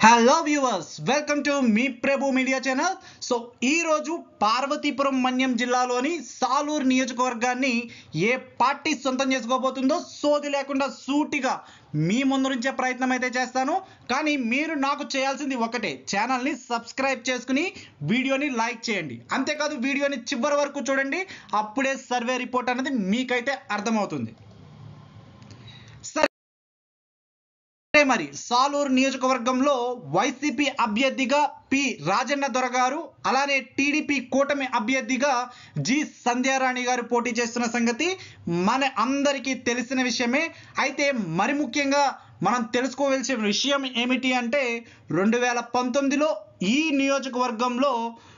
hello viewers welcome to మీ Prabhu media channel so ఈ రోజు పార్వతీపురం మన్యం జిల్లాలోని సాలూరు నియోజకవర్గాన్ని ఏ పార్టీ సొంతం చేసుకోబోతుందో సోది లేకుండా సూటిగా మీ ముందు నుంచే ప్రయత్నం అయితే చేస్తాను కానీ మీరు నాకు చేయాల్సింది ఒకటే ఛానల్ని సబ్స్క్రైబ్ చేసుకుని వీడియోని లైక్ చేయండి అంతేకాదు వీడియోని చివరి వరకు చూడండి అప్పుడే సర్వే రిపోర్ట్ అనేది మీకైతే అర్థమవుతుంది సరే సరే మరి సాలూరు నియోజకవర్గంలో వైసీపీ అభ్యర్థిగా పి రాజన్న దొర గారు అలానే టీడీపీ కూటమి అభ్యర్థిగా జి సంధ్యారాణి గారు పోటీ చేస్తున్న సంగతి మన అందరికీ తెలిసిన విషయమే అయితే మరి ముఖ్యంగా మనం తెలుసుకోవాల్సిన విషయం ఏమిటి అంటే రెండు వేల పంతొమ్మిదిలో ఈ నియోజకవర్గంలో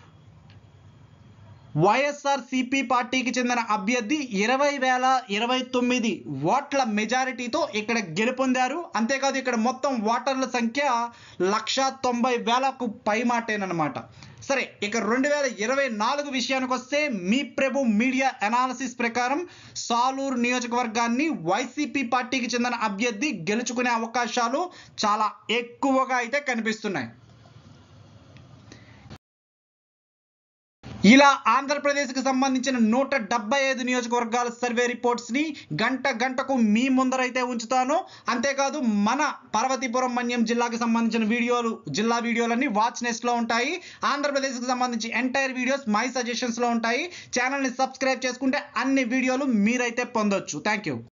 వైఎస్ఆర్ సిపి పార్టీకి చెందిన అభ్యర్థి ఇరవై వేల ఇరవై తొమ్మిది ఓట్ల మెజారిటీతో ఇక్కడ గెలుపొందారు అంతేకాదు ఇక్కడ మొత్తం ఓటర్ల సంఖ్య లక్ష తొంభై వేలకు పైమాటేనమాట సరే ఇక రెండు వేల ఇరవై నాలుగు విషయానికి వస్తే మీ ప్రభు మీడియా అనాలసిస్ ప్రకారం సాలూరు నియోజకవర్గాన్ని వైసీపీ పార్టీకి చెందిన అభ్యర్థి గెలుచుకునే అవకాశాలు చాలా ఎక్కువగా అయితే కనిపిస్తున్నాయి ఇలా ఆంధ్రప్రదేశ్కి సంబంధించిన నూట డెబ్బై ఐదు నియోజకవర్గాల సర్వే రిపోర్ట్స్ని గంట గంటకు మీ ముందరైతే ఉంచుతాను అంతేకాదు మన పార్వతీపురం మన్యం జిల్లాకి సంబంధించిన వీడియోలు జిల్లా వీడియోలన్నీ వాచ్ నెస్ట్లో ఉంటాయి ఆంధ్రప్రదేశ్కి సంబంధించి ఎంటైర్ వీడియోస్ మై సజెషన్స్లో ఉంటాయి ఛానల్ని సబ్స్క్రైబ్ చేసుకుంటే అన్ని వీడియోలు మీరైతే పొందొచ్చు థ్యాంక్ యూ